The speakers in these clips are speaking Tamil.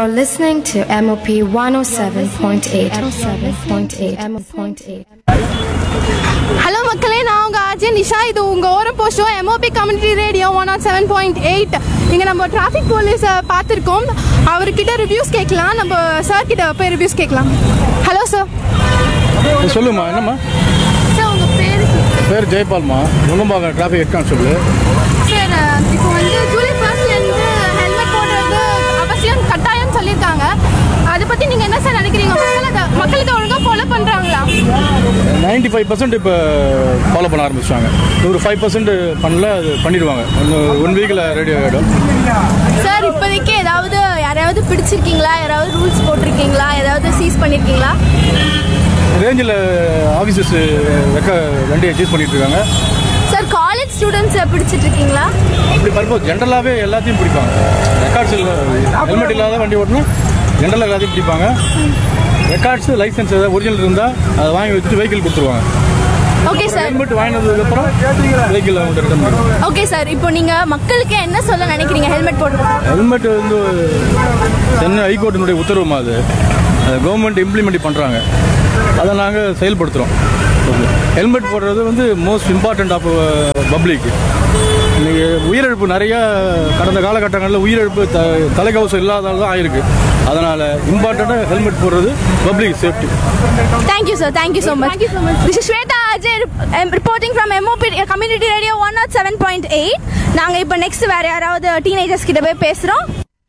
You're listening to MOP 107.8. 107.8. MOP.8. Hello மக்களே நான் உங்க அஜய் நிஷா இது உங்க ஓரம் போஸ்டோ MOP community radio one nought seven point eight இங்க நம்ம டிராஃபிக் போலீஸை பார்த்துருக்கோம் அவர்கிட்ட ரிவ்யூஸ் கேட்கலாம் நம்ம சார் கிட்ட போய் ரிவ்யூஸ் கேட்கலாம் ஹலோ சார் சொல்லுமா என்னம்மா சார் உங்க பேர் பேர் ஜெயபால்மா Nungambakkam traffic head constable sir இப்போ வந்து ஜூலை ஃபர்ஸ்ட்லேருந்து ஹெல்மெட் போடுறது அவசியம் கட்டாயம் சொல்லியிருக்காங்க அதை பற்றி நீங்கள் என்ன சார் நினைக்கிறீங்க மக்கள் அதை மக்களுக்கு ஒழுங்காக ஃபாலோ பண்ணுறாங்களா நைன்டி ஃபைவ் பர்சன்ட் இப்போ ஃபாலோ பண்ண ஆரம்பிச்சிட்டாங்க ஒரு ஃபைவ் பர்சன்ட் பண்ணல அது பண்ணிடுவாங்க ஒன் வீக்கில் ரெடி ஆகிடும் சார் இப்போதைக்கு ஏதாவது யாரையாவது பிடிச்சிருக்கீங்களா யாராவது ரூல்ஸ் போட்டிருக்கீங்களா ஏதாவது சீஸ் பண்ணியிருக்கீங்களா ரேஞ்சில் ஆஃபீஸர்ஸ் வெக்க வண்டியை சீஸ் பண்ணிட்டு இருக்காங்க சார் காலேஜ் ஸ்டூடெண்ட்ஸை பிடிச்சிட்டு இருக்கீங்களா அப்படி பார்க்கும்போது ஜென்ரலாகவே எல்லாத்தையும் பிடிப்பாங்க ரெக்கார்ட்ஸ் இல்லை ஹெல்மெட் இல்லாத வண்டி ஓட்டணும் ஜென்ரலாக எல்லாத்தையும் பிடிப்பாங்க ரெக்கார்ட்ஸ் லைசன்ஸ் ஏதாவது ஒரிஜினல் இருந்தால் அதை வாங்கி வச்சுட்டு வெஹிக்கிள் கொடுத்துருவாங்க ஓகே சார் ஹெல்மெட் வாங்கினதுக்கப்புறம் வெஹிக்கிள் அவங்க ரிட்டர்ன் பண்ணுவாங்க ஓகே சார் இப்போ நீங்கள் மக்களுக்கு என்ன சொல்ல நினைக்கிறீங்க ஹெல்மெட் போடுறது ஹெல்மெட் வந்து சென்னை ஹைகோர்ட்டினுடைய உத்தரவுமா அது அது கவர்மெண்ட் இம்ப்ளிமெண்ட் பண்ணுறாங்க அதை நாங்கள் செயல்படுத்துகிறோம் ஹெல்மெட் போடுறது வந்து மோஸ்ட் இம்பார்ட்டன்ட் ஆஃப் பப்ளிக் இன்னைக்கு உயிரிழப்பு நிறைய கடந்த காலகட்டங்களில் உயிரிழப்பு த தலைக்கவசம் இல்லாதால தான் ஆயிருக்கு அதனால் இம்பார்ட்டண்ட்டாக ஹெல்மெட் போடுறது public safety thank you sir thank you so much this is Shweta Ajay reporting from MOP community radio one nought seven point eight நாங்கள் இப்போ நெக்ஸ்ட் வேறு யாராவது டீனேஜர்ஸ் கிட்ட போய் பேசுகிறோம்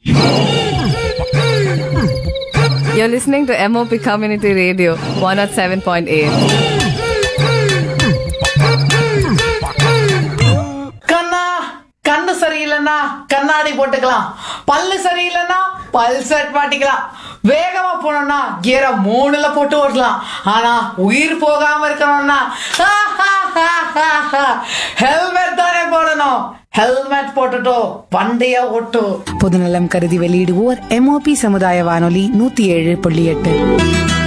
You're listening to MOP Community Radio 107.8. கண்ணா கண்ணு சரியில்லைன்னா கண்ணாடி போட்டுக்கலாம் பல்லு சரியில்லைன்னா பல் செட் மாட்டிக்கலாம் வேகமா போனோம்னா கியரை மூணுல போட்டு ஓட்டலாம் ஆனா உயிர் போகாம இருக்கணும்னா ஹெல்மெட் தானே போடணும் ஹெல்மெட் போட்டுட்டோ வண்டிய ஓட்டு பொதுநலம் கருதி வெளியிடுவோர் எம்ஓபி சமுதாய வானொலி நூத்தி ஏழு புள்ளி எட்டு